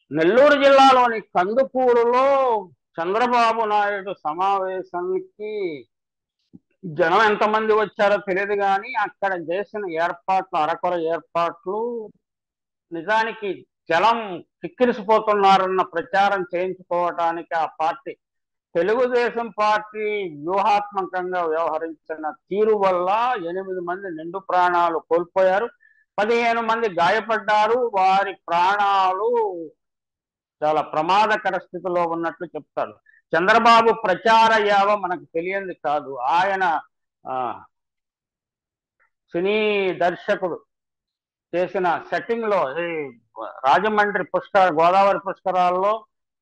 నెల్లూరు జిల్లాలోని కందుకూరులో చంద్రబాబు నాయుడు సమావేశానికి జనం ఎంతమంది వచ్చారో తెలియదు కానీ అక్కడ చేసిన ఏర్పాట్లు అరకొర ఏర్పాట్లు నిజానికి జలం కిక్కిరిసిపోతున్నారన్న ప్రచారం చేయించుకోవటానికి ఆ పార్టీ తెలుగుదేశం పార్టీ వ్యూహాత్మకంగా వ్యవహరించిన తీరు వల్ల ఎనిమిది మంది నిండు ప్రాణాలు కోల్పోయారు పదిహేను మంది గాయపడ్డారు వారి ప్రాణాలు చాలా ప్రమాదకర స్థితిలో ఉన్నట్లు చెప్తారు చంద్రబాబు ప్రచార యావ మనకు తెలియంది కాదు ఆయన ఆ సినీ దర్శకుడు చేసిన సెట్టింగ్ లో ఈ రాజమండ్రి పుష్కర గోదావరి పుష్కరాల్లో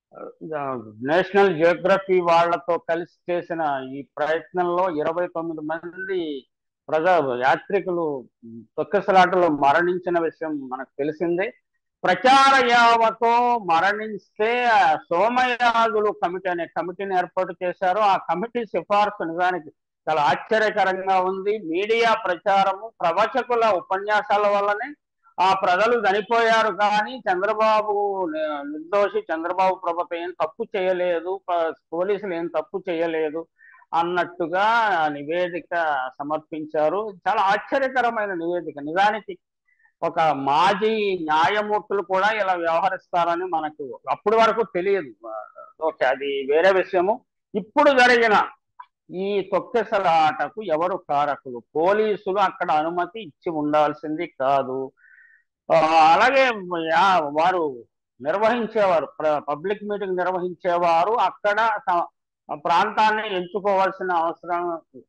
ఆ, నేషనల్ జియోగ్రఫీ వాళ్ళతో కలిసి చేసిన ఈ ప్రయత్నంలో ఇరవై తొమ్మిది మంది ప్రజా యాత్రికులు తొక్కిసలాటలో మరణించిన విషయం మనకు తెలిసిందే ప్రచార యావతో మరణిస్తే ఆ సోమయాజులు కమిటీ అనే కమిటీని ఏర్పాటు చేశారు ఆ కమిటీ సిఫార్సు నిజానికి చాలా ఆశ్చర్యకరంగా ఉంది మీడియా ప్రచారము ప్రవచకుల ఉపన్యాసాల వల్లనే ఆ ప్రజలు చనిపోయారు కానీ చంద్రబాబు ని- నిర్దోషి చంద్రబాబు ప్రభుత్వం ఏం తప్పు చేయలేదు ప- పోలీసులు ఏం తప్పు చేయలేదు అన్నట్టుగా ఆ నివేదిక సమర్పించారు చాలా ఆశ్చర్యకరమైన నివేదిక నిజానికి ఒక మాజీ న్యాయమూర్తులు కూడా ఇలా వ్యవహరిస్తారని మనకు అప్పటి వరకు తెలియదు ఓకే అది వేరే విషయము ఇప్పుడు జరిగిన ఈ తొక్కెసలాటకు ఎవరు కారకులు పోలీసులు అక్కడ అనుమతి ఇచ్చి ఉండాల్సింది కాదు ఆ, అలాగే యా- వారు నిర్వహించేవారు ప్ర- పబ్లిక్ మీటింగ్ నిర్వహించేవారు అక్కడ త- ప్రాంతాన్ని ఎంచుకోవాల్సిన అవసరం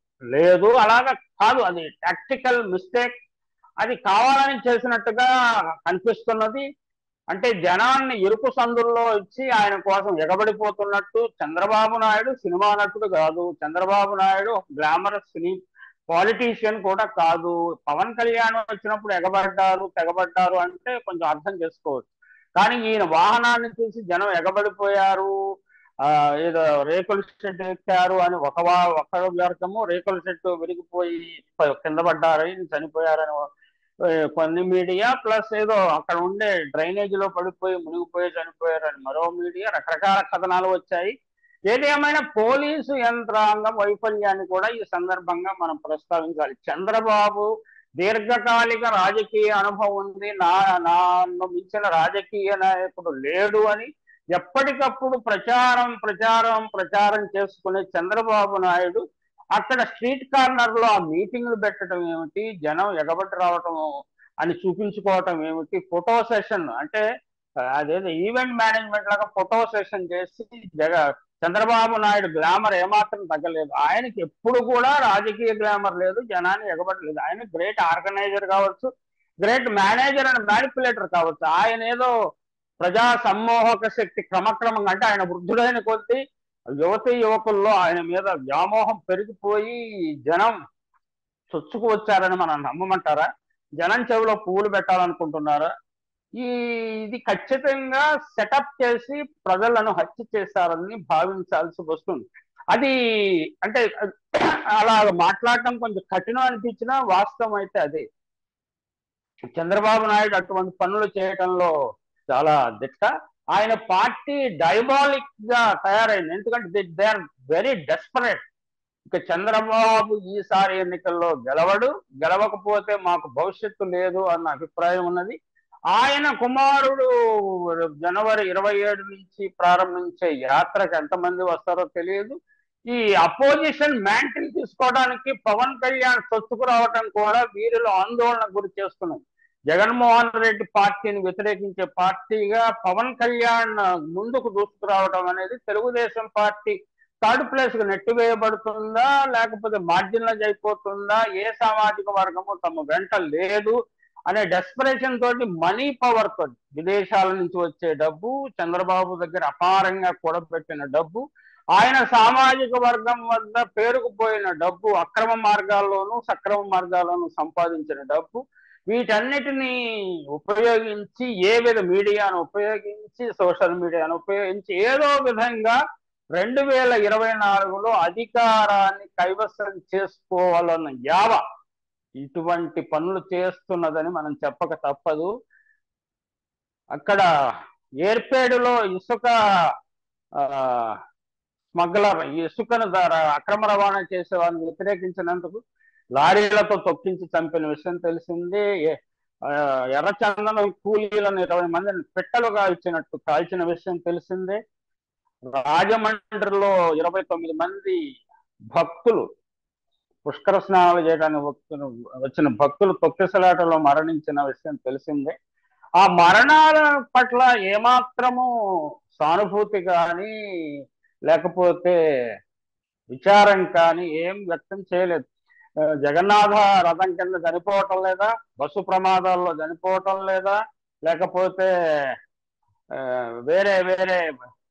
లేదు అలాగా కాదు అది టాక్టికల్ మిస్టేక్ అది కావాలని చేసినట్టుగా కనిపిస్తున్నది అంటే జనాన్ని ఇరుకు సందుల్లో ఇచ్చి ఆయన కోసం ఎగబడిపోతున్నట్టు చంద్రబాబు నాయుడు సినిమా నటుడు కాదు చంద్రబాబు నాయుడు గ్లామరస్ సినీ పాలిటీషియన్ కూడా కాదు పవన్ కళ్యాణ్ వచ్చినప్పుడు ఎగబడ్డారు తెగబడ్డారు అంటే కొంచెం అర్థం చేసుకోవచ్చు కానీ ఈయన వాహనాన్ని చూసి జనం ఎగబడిపోయారు ఆ ఏదో రేకుల షెడ్ ఎక్కారు అని ఒక వా ఒక వర్గము రేకుల షెడ్ విరిగిపోయి ప- కింద పడ్డారని చనిపోయారని ఏ, కొన్ని మీడియా ప్లస్ ఏదో అక్కడ ఉండే డ్రైనేజ్ లో పడిపోయి మునిగిపోయి చనిపోయారని మరో మీడియా రకరకాల కథనాలు వచ్చాయి ఏదేమైనా పోలీసు యంత్రాంగం వైఫల్యాన్ని కూడా ఈ సందర్భంగా మనం ప్రస్తావించాలి చంద్రబాబు దీర్ఘకాలిక రాజకీయ అనుభవం ఉంది నా నన్ను మించిన రాజకీయ నాయకుడు లేడు అని ఎప్పటికప్పుడు ప్రచారం ప్రచారం ప్రచారం చేసుకునే చంద్రబాబు నాయుడు అక్కడ స్ట్రీట్ కార్నర్ లో ఆ మీటింగ్లు పెట్టడం ఏమిటి జనం ఎగబట్టి రావటం అని చూపించుకోవటం ఏమిటి ఫోటో సెషన్ అంటే అదేదో ఈవెంట్ మేనేజ్మెంట్ లాగా ఫోటో సెషన్ చేసి జగ చంద్రబాబు నాయుడు గ్లామర్ ఏమాత్రం తగ్గలేదు ఆయనకి ఎప్పుడు కూడా రాజకీయ గ్లామర్ లేదు జనాన్ని ఎగబడలేదు ఆయన గ్రేట్ ఆర్గనైజర్ కావచ్చు గ్రేట్ మేనేజర్ అండ్ మ్యానిపులేటర్ కావచ్చు ఆయన ఏదో ప్రజా సమ్మోహక శక్తి క్రమక్రమంగా అంటే ఆయన వృద్ధుడైన కొద్దీ యువతి యువకుల్లో ఆయన మీద వ్యామోహం పెరిగిపోయి జనం చొచ్చుకు వచ్చారని మనం నమ్మమంటారా జనం చెవిలో పువ్వులు పెట్టాలనుకుంటున్నారా ఈ ఇది ఖచ్చితంగా సెటప్ చేసి ప్రజలను హత్య చేశారని భావించాల్సి వస్తుంది అది అంటే అలా మాట్లాడటం కొంచెం కఠినం అనిపించినా వాస్తవం అయితే అదే చంద్రబాబు నాయుడు అటువంటి పనులు చేయడంలో చాలా దిట్ట ఆయన పార్టీ డైబాలిక్ గా తయారైంది ఎందుకంటే దే ఆర్ వెరీ డెస్పరేట్ ఇక చంద్రబాబు ఈసారి ఎన్నికల్లో గెలవడు గెలవకపోతే మాకు భవిష్యత్తు లేదు అన్న అభిప్రాయం ఉన్నది ఆయన కుమారుడు జనవరి ఇరవై ఏడు నుంచి ప్రారంభించే యాత్రకు ఎంతమంది వస్తారో తెలియదు ఈ అపోజిషన్ మ్యాంటిల్ తీసుకోవడానికి పవన్ కళ్యాణ్ సొత్తుకు రావటం కూడా వీరిలో ఆందోళన గురి చేస్తున్నాయి జగన్మోహన్ రెడ్డి పార్టీని వ్యతిరేకించే పార్టీగా పవన్ కళ్యాణ్ ముందుకు దూసుకురావడం అనేది తెలుగుదేశం పార్టీ థర్డ్ ప్లేస్ కు నెట్టివేయబడుతుందా లేకపోతే మార్జినలైజ్ అయిపోతుందా ఏ సామాజిక వర్గము తమ వెంట లేదు అనే డెస్పరేషన్ తోటి మనీ పవర్ తోటి విదేశాల నుంచి వచ్చే డబ్బు చంద్రబాబు దగ్గర అపారంగా కూడబెట్టిన డబ్బు ఆయన సామాజిక వర్గం వద్ద పేరుకుపోయిన డబ్బు అక్రమ మార్గాల్లోనూ సక్రమ మార్గాల్లోనూ సంపాదించిన డబ్బు వీటన్నిటిని ఉపయోగించి ఏ విధ మీడియాను ఉపయోగించి సోషల్ మీడియాను ఉపయోగించి ఏదో విధంగా రెండు వేల ఇరవై నాలుగులో అధికారాన్ని కైవసం చేసుకోవాలన్న యావ ఇటువంటి పనులు చేస్తున్నదని మనం చెప్పక తప్పదు అక్కడ ఏర్పేడులో ఇసుక ఆ, స్మగ్లర్ ఈ ఇసుకను ద- అక్రమ రవాణా చేసే వారిని వ్యతిరేకించినందుకు లారీలతో తొక్కించి చంపిన విషయం తెలిసింది ఏ- ఆ, ఎర్రచందనం కూలీలను ఇరవై మందిని పిట్టలుగా ఇచ్చినట్టు కాల్చిన విషయం తెలిసిందే రాజమండ్రిలో ఇరవై తొమ్మిది మంది భక్తులు పుష్కర స్నానాలు చేయడానికి వచ్చిన వచ్చిన భక్తులు తొక్కిసలాటలో మరణించిన విషయం తెలిసిందే ఆ మరణాల పట్ల ఏమాత్రము సానుభూతి కానీ లేకపోతే విచారం కానీ ఏం వ్యక్తం చేయలేదు ఆ, జగన్నాథ రథం కింద చనిపోవటం లేదా బస్సు ప్రమాదాల్లో చనిపోవటం లేదా లేకపోతే ఆ, వేరే వేరే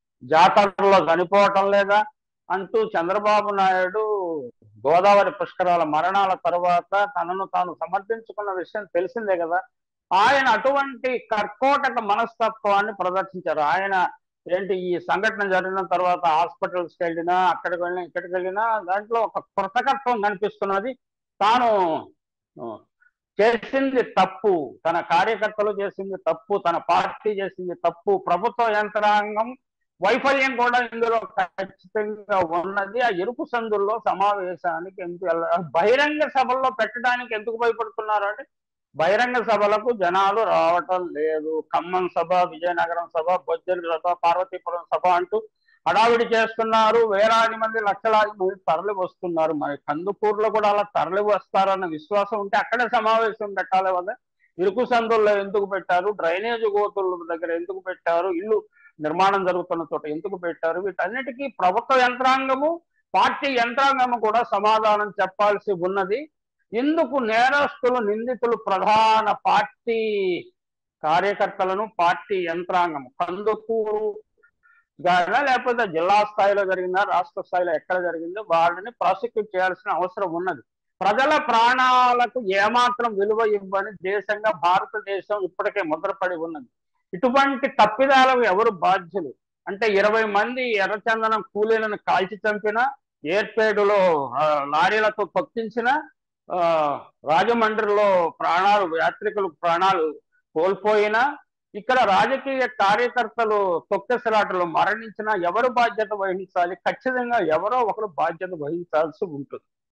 జాతరలో చనిపోవటం లేదా అంటూ చంద్రబాబు నాయుడు గోదావరి పుష్కరాల మరణాల తర్వాత తనను తాను సమర్థించుకున్న విషయం తెలిసిందే కదా ఆయన అటువంటి కర్కోటక మనస్తత్వాన్ని ప్రదర్శించారు ఆయన ఏంటి ఈ సంఘటన జరిగిన తర్వాత హాస్పిటల్స్కి వెళ్ళినా అక్కడికి వెళ్ళినా ఇక్కడికి వెళ్ళినా దాంట్లో ఒక కృతకత్వం కనిపిస్తున్నది తాను ఆ, చేసింది తప్పు తన కార్యకర్తలు చేసింది తప్పు తన పార్టీ చేసింది తప్పు ప్రభుత్వ యంత్రాంగం వైఫల్యం కూడా ఇందులో ఖచ్చితంగా ఉన్నది ఆ ఎరుపు సందుల్లో సమావేశానికి ఎందుకు వెళ్ళ- బహిరంగ సభల్లో పెట్టడానికి ఎందుకు భయపడుతున్నారు అంటే బహిరంగ సభలకు జనాలు రావటం లేదు ఖమ్మం సభ విజయనగరం సభ బొజ్జల సభ పార్వతీపురం సభ అంటూ హడావిడి చేస్తున్నారు వేలాది మంది లక్షలాది మంది తరలి వస్తున్నారు మరి కందుకూరులో కూడా అలా తరలి వస్తారన్న విశ్వాసం ఉంటే అక్కడే సమావేశం పెట్టాలి కదా ఇరుకు సందుల్లో ఎందుకు పెట్టారు డ్రైనేజ్ గోతుల దగ్గర ఎందుకు పెట్టారు ఇల్లు నిర్మాణం జరుగుతున్న చోట ఎందుకు పెట్టారు వీటన్నిటికీ ప్రభుత్వ యంత్రాంగము పార్టీ యంత్రాంగము కూడా సమాధానం చెప్పాల్సి ఉన్నది ఇందుకు నేరస్తులు నిందితులు ప్రధాన పార్టీ కార్యకర్తలను పార్టీ యంత్రాంగం కందుకూరు గానా లేకపోతే జిల్లా స్థాయిలో జరిగిందా రాష్ట్ర స్థాయిలో ఎక్కడ జరిగిందో వాళ్ళని ప్రాసిక్యూట్ చేయాల్సిన అవసరం ఉన్నది ప్రజల ప్రాణాలకు ఏమాత్రం విలువ ఇవ్వని దేశంగా భారతదేశం ఇప్పటికే ముద్రపడి ఉన్నది ఇటువంటి తప్పిదాలకు ఎవరు బాధ్యులు అంటే ఇరవై మంది ఎర్రచందనం కూలీలను కాల్చి చంపిన ఏర్పేడులో ఆ, లారీలతో తొక్కించిన ఆ, రాజమండ్రిలో ప్రాణాలు యాత్రికులు ప్రాణాలు కోల్పోయినా ఇక్కడ రాజకీయ కార్యకర్తలు తొక్కెసలాటలో మరణించినా ఎవరు బాధ్యత వహించాలి ఖచ్చితంగా ఎవరో ఒకరు బాధ్యత వహించాల్సి ఉంటుంది